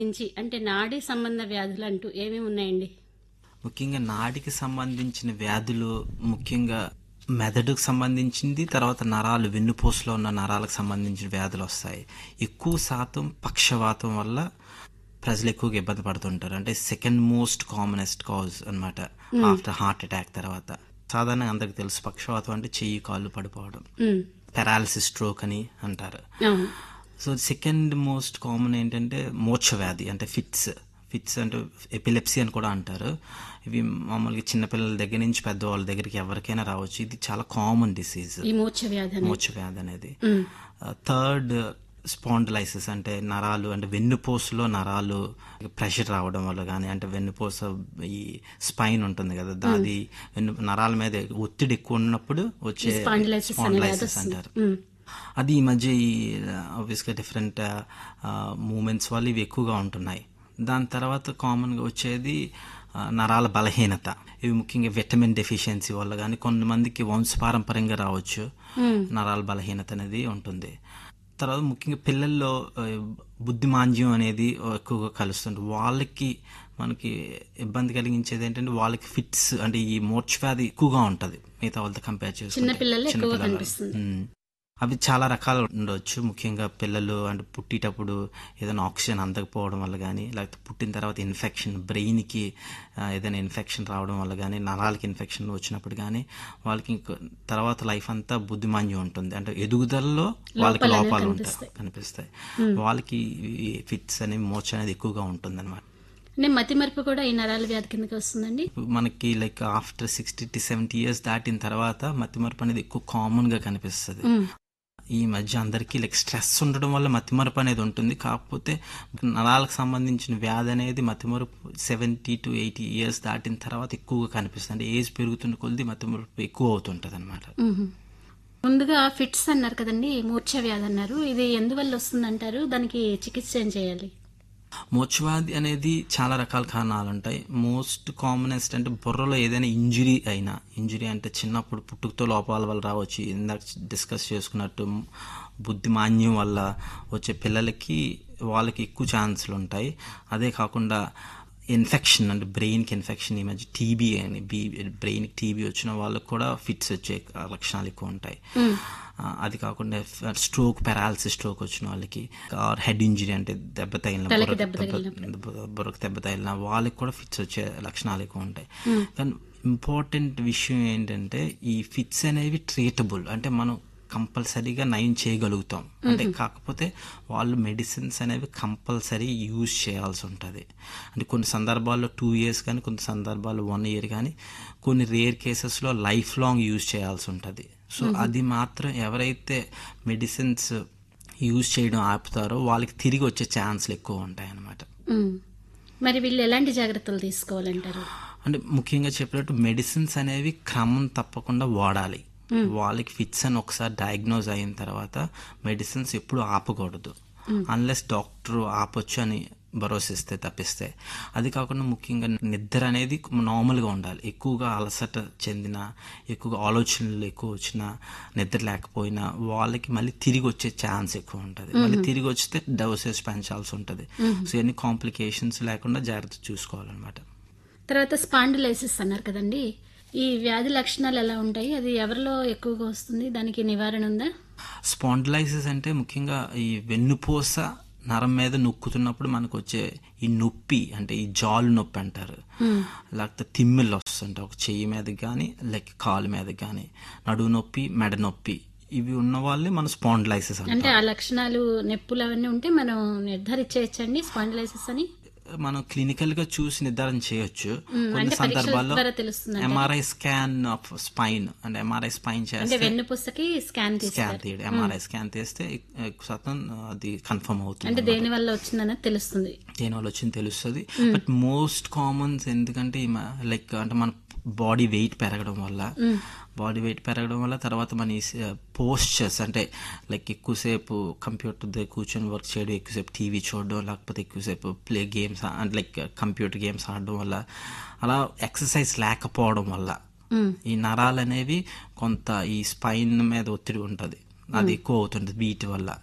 నుంచి అంటే నాడీ సంబంధ వ్యాధులు అంటూ ఏమేమి ఉన్నాయండి ముఖ్యంగా నాడికి సంబంధించిన వ్యాధులు ముఖ్యంగా మెదడుకు సంబంధించింది తర్వాత నరాలు వెన్నుపూసలో ఉన్న నరాలకు సంబంధించిన వ్యాధులు వస్తాయి ఎక్కువ శాతం పక్షవాతం వల్ల ప్రజలు ఎక్కువగా ఇబ్బంది పడుతుంటారు అంటే సెకండ్ మోస్ట్ కామనెస్ట్ కాజ్ అన్నమాట ఆఫ్టర్ హార్ట్ అటాక్ తర్వాత సాధారణంగా అందరికి తెలుసు పక్షవాతం అంటే చెయ్యి కాళ్ళు పడిపోవడం ఉమ్, పెరాలసిస్ స్ట్రోక్ అని అంటారు అవును సో సెకండ్ మోస్ట్ కామన్ ఏంటంటే మోక్ష వ్యాధి అంటే ఫిట్స్ ఫిట్స్ అంటే ఎపిలెప్సీ అని కూడా అంటారు ఇవి మామూలుగా చిన్నపిల్లల దగ్గర నుంచి పెద్దవాళ్ళ దగ్గరికి ఎవరికైనా రావచ్చు ఇది చాలా కామన్ డిసీజ్ ఈ మూర్ఛ వ్యాధి అనేది. మోక్ష వ్యాధి అనేది ఉమ్, థర్డ్ స్పాండిలైసిస్ అంటే నరాలు అంటే వెన్నుపూసలో నరాలు ప్రెషర్ రావడం వల్ల కానీ అంటే వెన్నుపూస ఈ స్పైన్ ఉంటుంది కదా దాది వెన్ను నరాల మీద ఒత్తిడి ఎక్కువ ఉన్నప్పుడు వచ్చే Spondylitis అనే వ్యాధి స్పాండిలైసిస్ వస్తుంది. అంటారు ఉమ్, అది ఈ మధ్య ఈ ఆబ్వియస్గా డిఫరెంట్ మూమెంట్స్ వల్ల ఇవి ఎక్కువగా ఉంటున్నాయి దాని తర్వాత కామన్గా వచ్చేది ఆ, నరాల బలహీనత ఇవి ముఖ్యంగా విటమిన్ డెఫిషియన్సీ వల్ల కానీ కొంతమందికి వంశపారంపర్యంగా రావచ్చు నరాల బలహీనత అనేది ఉంటుంది తర్వాత ముఖ్యంగా పిల్లల్లో ఆ, బుద్ధిమాంద్యం అనేది ఎక్కువగా కలుస్తుంది వాళ్ళకి మనకి ఇబ్బంది కలిగించేది ఏంటంటే వాళ్ళకి ఫిట్స్ అంటే ఈ మోర్చ్ వ్యాధి ఎక్కువగా ఉంటుంది మిగతా వాళ్ళతో కంపేర్ చేసుకుంటే చిన్న పిల్లల్లో ఎక్కువగా చిన్నపిల్లల్లో. కనిపిస్తుంది. మ్మ్. అవి చాలా రకాలు ఉండొచ్చు ముఖ్యంగా పిల్లలు అంటే పుట్టేటప్పుడు ఏదైనా ఆక్సిజన్ అందకపోవడం వల్ల కానీ లేకపోతే పుట్టిన తర్వాత ఇన్ఫెక్షన్ బ్రెయిన్కి ఏదైనా ఇన్ఫెక్షన్ రావడం వల్ల కానీ నరాలకి ఇన్ఫెక్షన్ వచ్చినప్పుడు కానీ వాళ్ళకి ఇంక తర్వాత లైఫ్ అంతా బుద్ధిమాన్యం ఉంటుంది అంటే ఎదుగుదలలో వాళ్ళకి లోపాలు లోపాలు అనేవి ఉంటాయి కనిపిస్తాయి వాళ్ళకి ఫిట్స్ అనేవి మోచ అనేది ఎక్కువగా ఉంటుంది అనమాట అంటే మతి మరుపు కూడా ఈ నరాల వ్యాధి కిందకి వస్తుందండి మనకి like after sixty to seventy years దాటిన తర్వాత మతిమరుపు అనేది ఎక్కువ కామన్ గా కనిపిస్తుంది ఉమ్, ఈ మధ్య అందరికీ లైక్ స్ట్రెస్ ఉండడం వల్ల మతిమరుపు అనేది ఉంటుంది కాకపోతే నరాలకు సంబంధించిన వ్యాధి అనేది మతిమరుపు సెవెంటీ టు ఎయిటీ ఇయర్స్ దాటిన తర్వాత ఎక్కువగా కనిపిస్తుంది అంటే ఏజ్ పెరుగుతున్న కొద్ది మతిమరుపు ఎక్కువ అవుతుంటది అనమాట ఉమ్. ముందుగా ఫిట్స్ అన్నారు కదండి మూర్ఛ వ్యాధి అన్నారు ఇది ఎందువల్ల వస్తుందంటారు దానికి చికిత్స ఏం చేయాలి మోక్షవ్యాధి అనేది చాలా రకాల కారణాలు ఉంటాయి మోస్ట్ కామనెస్ట్ అంటే బుర్రలో ఏదైనా ఇంజురీ అయినా ఇంజురీ అంటే చిన్నప్పుడు పుట్టుకతో లోపాల వల్ల రావచ్చు ఇందాక డిస్కస్ చేసుకున్నట్టు బుద్ధిమాన్యం వల్ల వచ్చే పిల్లలకి వాళ్ళకి ఎక్కువ ఛాన్సులు ఉంటాయి అదే కాకుండా ఇన్ఫెక్షన్ అంటే బ్రెయిన్కి ఇన్ఫెక్షన్ ఈ మధ్య టీబీ అని బీ బ్రెయిన్కి టీబీ వచ్చిన వాళ్ళకి కూడా ఫిట్స్ వచ్చే లక్షణాలు ఎక్కువ ఉంటాయి ఆ, అది కాకుండా స్ట్రోక్ పెరాలసిస్ స్ట్రోక్ వచ్చిన వాళ్ళకి హెడ్ ఇంజరీ అంటే దెబ్బ తగిలిన తలకి బుర్ర- దెబ్బ దెబ్బ- బుర్రకు దెబ్బ తగిలిన వాళ్ళకి కూడా ఫిట్స్ వచ్చే లక్షణాలు ఎక్కువ ఉంటాయి కానీ ఇంపార్టెంట్ విషయం ఏంటంటే ఈ ఫిట్స్ అనేవి ట్రీటబుల్ అంటే మనం కంపల్సరీగా నయం చేయగలుగుతాం అంటే కాకపోతే వాళ్ళు మెడిసిన్స్ అనేవి కంపల్సరీ యూజ్ చేయాల్సి ఉంటుంది అంటే కొన్ని సందర్భాల్లో టూ ఇయర్స్ కానీ కొన్ని సందర్భాల్లో వన్ ఇయర్ కానీ కొన్ని రేర్ కేసెస్లో లైఫ్ లాంగ్ యూజ్ చేయాల్సి ఉంటుంది సో అది మాత్రం ఎవరైతే మెడిసిన్స్ యూజ్ చేయడం ఆపుతారో వాళ్ళకి తిరిగి వచ్చే ఛాన్స్లు ఎక్కువ ఉంటాయి అన్నమాట ఉమ్. మరి వీళ్ళు ఎలాంటి జాగ్రత్తలు తీసుకోవాలంటారు అంటే ముఖ్యంగా చెప్పినట్టు మెడిసిన్స్ అనేవి క్రమం తప్పకుండా వాడాలి వాళ్ళకి ఫిట్స్ అని ఒకసారి డయాగ్నోజ్ అయిన తర్వాత మెడిసిన్స్ ఎప్పుడు ఆపకూడదు అన్లెస్ డాక్టర్ ఆపొచ్చు అని భరోసా ఇస్తే తప్పిస్తే అది కాకుండా ముఖ్యంగా నిద్ర అనేది నార్మల్గా ఉండాలి ఎక్కువగా అలసట చెందిన ఎక్కువగా ఆలోచనలు ఎక్కువ వచ్చినా నిద్ర లేకపోయినా వాళ్ళకి మళ్ళీ తిరిగి వచ్చే ఛాన్స్ ఎక్కువ ఉంటుంది మళ్ళీ తిరిగి వస్తే డోసేజ్ పెంచాల్సి ఉంటుంది సో ఇవన్నీ కాంప్లికేషన్స్ లేకుండా జాగ్రత్త చూసుకోవాలన్నమాట తర్వాత స్పాండిలైసిస్ అన్నారు కదండి ఈ వ్యాధి లక్షణాలు ఎలా ఉంటాయి అది ఎవరిలో ఎక్కువగా వస్తుంది దానికి నివారణ ఉందా స్పాండిలైసిస్ అంటే ముఖ్యంగా ఈ వెన్నుపూస నరం మీద నొక్కుతున్నప్పుడు మనకు వచ్చే ఈ నొప్పి అంటే ఈ జాలు నొప్పి అంటారు లేకపోతే తిమ్మిళ్ళు వస్తుంటాయి ఒక చెయ్యి మీద కానీ లేక కాలు మీద కానీ నడువు నొప్పి మెడ నొప్పి ఇవి ఉన్న వాళ్ళే మన స్పాండిలైసిస్ అంటే అంటారు ఆ లక్షణాలు నొప్పులు అవన్నీ ఉంటే మనం నిర్ధారించేయచ్చండి స్పాండిలైసిస్ అని మనం క్లినికల్ గా చూసి నిర్ధారణ చేయొచ్చు కొన్ని అంటే పరీక్షల సందర్భాల్లో ద్వారా తెలుస్తుంది ఎంఆర్ఐ స్కాన్ ఆఫ్ స్పైన్ అంటే ఎంఆర్ఐ స్పైన్ అంటే చేస్తే వెన్నుపూసకి స్కాన్ స్కాన్ తీస్తారు తీయడం ఎంఆర్ఐ స్కాన్ తీస్తే ఎక్కువ శాతం అది కన్ఫర్మ్ అవుతుంది అంటే దేని వల్ల వచ్చిందన్నది తెలుస్తుంది దేని వల్ల వచ్చింది తెలుస్తుంది బట్ మోస్ట్ కామన్స్ ఎందుకంటే లైక్ అంటే మన బాడీ వెయిట్ పెరగడం వల్ల బాడీ వెయిట్ పెరగడం వల్ల తర్వాత మన పోస్చర్స్ అంటే లైక్ ఎక్కువసేపు కంప్యూటర్ దగ్గర కూర్చొని వర్క్ చేయడం ఎక్కువసేపు టీవీ చూడడం లేకపోతే ఎక్కువసేపు ప్లే గేమ్స్ అంటే లైక్ కంప్యూటర్ గేమ్స్ ఆడడం వల్ల అలా ఎక్సర్సైజ్ లేకపోవడం వల్ల ఈ నరాలు అనేవి కొంత ఈ స్పైన్ మీద ఒత్తిడి ఉంటుంది అది ఎక్కువ అవుతుంది వీటి వల్ల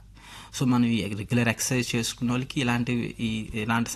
సో మనం ఈ రెగ్యులర్ ఎక్సర్సైజ్ చేసుకున్న వాళ్ళకి ఇలాంటివి ఈ ఇలాంటి